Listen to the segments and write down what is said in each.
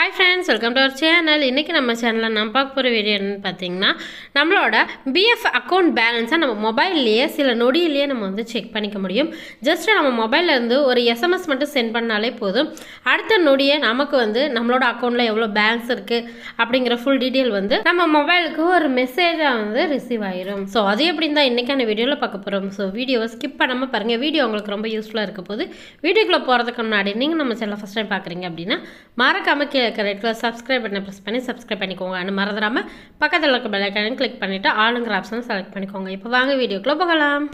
hi friends welcome to our channel இன்றைக்கி நம்ம சேனலில் நம்ம பார்க்க போகிற வீடியோ என்னன்னு பார்த்தீங்கன்னா நம்மளோட பிஎஃப் அக்கௌண்ட் பேலன்ஸை நம்ம மொபைல்லையே சில நொடியிலேயே நம்ம வந்து செக் பண்ணிக்க முடியும் ஜஸ்ட் நம்ம மொபைல்ல இருந்து ஒரு எஸ்எம்எஸ் மட்டும் சென்ட் பண்ணாலே போதும் அடுத்த நொடியே நமக்கு வந்து நம்மளோட அக்கௌண்ட்டில் எவ்வளோ பேலன்ஸ் இருக்குது அப்படிங்கிற ஃபுல் டீட்டெயில் வந்து நம்ம மொபைலுக்கு ஒரு மெசேஜாக வந்து ரிசீவ் ஆயிரும் ஸோ அது எப்படின்னு தான் இன்றைக்கான வீடியோவில் பார்க்க போகிறோம் ஸோ வீடியோவை ஸ்கிப் பண்ணாமல் பாருங்கள் வீடியோ உங்களுக்கு ரொம்ப யூஸ்ஃபுல்லாக இருக்க போது வீடியோக்குள்ளே போகிறதுக்கு முன்னாடி நீங்கள் நம்ம சேனல் ஃபஸ்ட் டைம் பார்க்குறீங்க அப்படின்னா மறக்காமல் கீழே இருக்கிற ரெட் கலர் சப்ஸ்கிரைப் பண்ண ப்ரெஸ் பண்ணி சப்ஸ்கிரைப் பண்ணிக்கோங்க அண்ட் மறந்துடாமல் பக்கத்தில் இருக்க பெல் ஐக்கானையும் கிளிக் பண்ணிவிட்டு ஆளுங்கிற ஆப்ஷன் செலக்ட் பண்ணிக்கோங்க இப்போ வாங்க வீடியோக்குள்ளே போகலாம்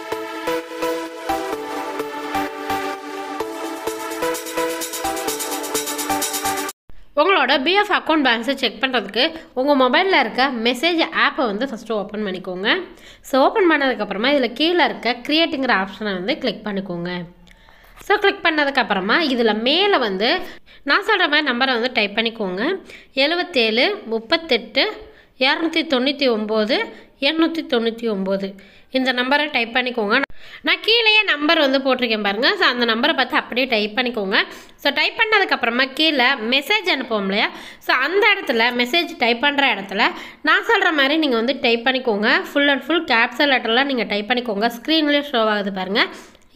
உங்களோட பிஎஃப் அக்கௌண்ட் பேலன்ஸை செக் பண்ணுறதுக்கு உங்கள் மொபைலில் இருக்க மெசேஜ் ஆப்பை வந்து ஃபஸ்ட்டு ஓப்பன் பண்ணிக்கோங்க ஸோ ஓப்பன் பண்ணதுக்கப்புறமா இதில் கீழே இருக்க க்ரியேட்டுங்கிற ஆப்ஷனை வந்து கிளிக் பண்ணிக்கோங்க ஸோ கிளிக் பண்ணதுக்கப்புறமா இதில் மேலே வந்து நான் சொல்கிற மாதிரி நம்பரை வந்து டைப் பண்ணிக்கோங்க எழுபத்தேழு முப்பத்தெட்டு இரநூத்தி தொண்ணூற்றி ஒம்பது எண்ணூற்றி தொண்ணூற்றி ஒம்பது இந்த நம்பரை டைப் பண்ணிக்கோங்க நான் கீழேயே நம்பர் வந்து போட்டிருக்கேன் பாருங்கள் ஸோ அந்த நம்பரை பார்த்து அப்படியே டைப் பண்ணிக்கோங்க ஸோ டைப் பண்ணதுக்கப்புறமா கீழே மெசேஜ் அனுப்புவோம் இல்லையா ஸோ அந்த இடத்துல மெசேஜ் டைப் பண்ணுற இடத்துல நான் சொல்கிற மாதிரி நீங்கள் வந்து டைப் பண்ணிக்கோங்க ஃபுல் அண்ட் ஃபுல் கேப்சல் லெட்டரில் நீங்கள் டைப் பண்ணிக்கோங்க ஸ்க்ரீன்லேயே ஷோ ஆகுது பாருங்கள்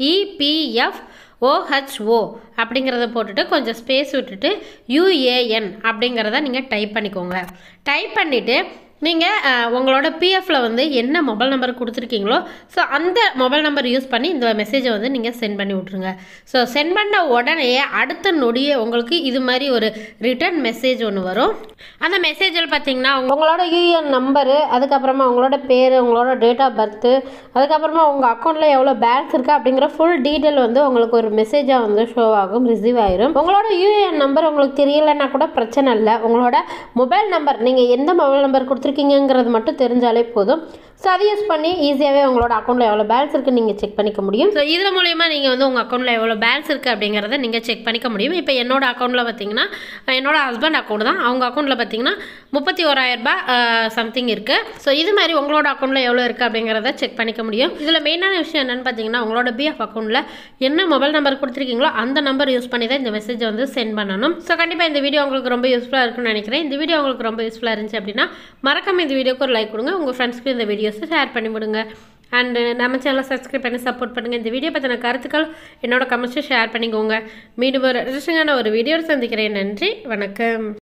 இபிஎஃப் ஓஹெச்ஓ அப்படிங்கிறத போட்டுட்டு கொஞ்சம் ஸ்பேஸ் விட்டுட்டு யூஏஎன் அப்படிங்கிறத நீங்கள் டைப் பண்ணிக்கோங்க டைப் பண்ணிவிட்டு நீங்கள் உங்களோட பிஎஃப்ல வந்து என்ன மொபைல் நம்பர் கொடுத்துருக்கீங்களோ ஸோ அந்த மொபைல் நம்பர் யூஸ் பண்ணி இந்த மெசேஜை வந்து நீங்கள் சென்ட் பண்ணி விட்ருங்க ஸோ சென்ட் பண்ண உடனே அடுத்த நொடியே உங்களுக்கு இது மாதிரி ஒரு ரிட்டர்ன் மெசேஜ் ஒன்று வரும் அந்த மெசேஜில் பார்த்தீங்கன்னா உங்களோட யூஏஎன் நம்பரு அதுக்கப்புறமா உங்களோட பேர் உங்களோட டேட் ஆஃப் பர்த்து அதுக்கப்புறமா உங்கள் அக்கௌண்ட்டில் எவ்வளோ பேலன்ஸ் இருக்குது அப்படிங்கிற ஃபுல் டீட்டெயில் வந்து உங்களுக்கு ஒரு மெசேஜாக வந்து ஷோ ஆகும் ரிசீவ் ஆயிரும் உங்களோட யூஏஎன் நம்பர் உங்களுக்கு தெரியலைன்னா கூட பிரச்சனை இல்லை உங்களோட மொபைல் நம்பர் நீங்கள் எந்த மொபைல் நம்பர் கொடுத்துருக்கீங்கிறது மட்டும் தெரிஞ்சாலே போதும் ஸோ அதை யூஸ் பண்ணி ஈஸியாகவே உங்களோட அக்கௌண்ட்டில் எவ்வளோ பேலன்ஸ் இருக்குன்னு நீங்கள் செக் பண்ணிக்க முடியும் ஸோ இதில் மூலயமா நீங்கள் வந்து உங்கள் அக்கௌண்ட்டில் எவ்வளோ பேலன்ஸ் இருக்குது அப்படிங்கிறத நீங்கள் செக் பண்ணிக்க முடியும் இப்போ என்னோட அக்கௌண்ட்டில் பார்த்தீங்கன்னா என்னோட ஹஸ்பண்ட் அக்கௌண்ட் தான் அவங்க அக்கௌண்ட்டில் பார்த்தீங்கன்னா முப்பத்தி ஓராயிரரூபா சம்திங் இருக்குது ஸோ இது மாதிரி உங்களோட அக்கௌண்ட்டில் எவ்வளோ இருக்குது அப்படிங்கிறத செக் பண்ணிக்க முடியும் இதில் மெயினான விஷயம் என்னென்னு பார்த்தீங்கன்னா உங்களோட பிஎஃப் அக்கௌண்ட்டில் என்ன மொபைல் நம்பர் கொடுத்துருக்கீங்களோ அந்த நம்பர் யூஸ் பண்ணி தான் இந்த மெசேஜை வந்து சென்ட் பண்ணணும் ஸோ கண்டிப்பாக இந்த வீடியோ உங்களுக்கு ரொம்ப யூஸ்ஃபுல்லாக இருக்குன்னு நினைக்கிறேன் இந்த வீடியோ உங்களுக்கு ரொம்ப யூஸ்ஃபுல்லாக இருந்துச்சு அப்படின்னா மறக்காம இந்த வீடியோக்கு ஒரு லைக் கொடுங்க உங்கள் ஃப்ரெண்ட்ஸ்க்கு இந்த வீடியோஸை ஷேர் பண்ணி விடுங்க அண்டு நம்ம சேனலை சப்ஸ்கிரைப் பண்ணி சப்போர்ட் பண்ணுங்கள் இந்த வீடியோ பற்றின கருத்துக்கள் என்னோட கமெண்ட்ஸை ஷேர் பண்ணிக்கோங்க மீண்டும் ஒரு இன்ட்ரெஸ்டிங்கான ஒரு வீடியோ சந்திக்கிறேன் நன்றி வணக்கம்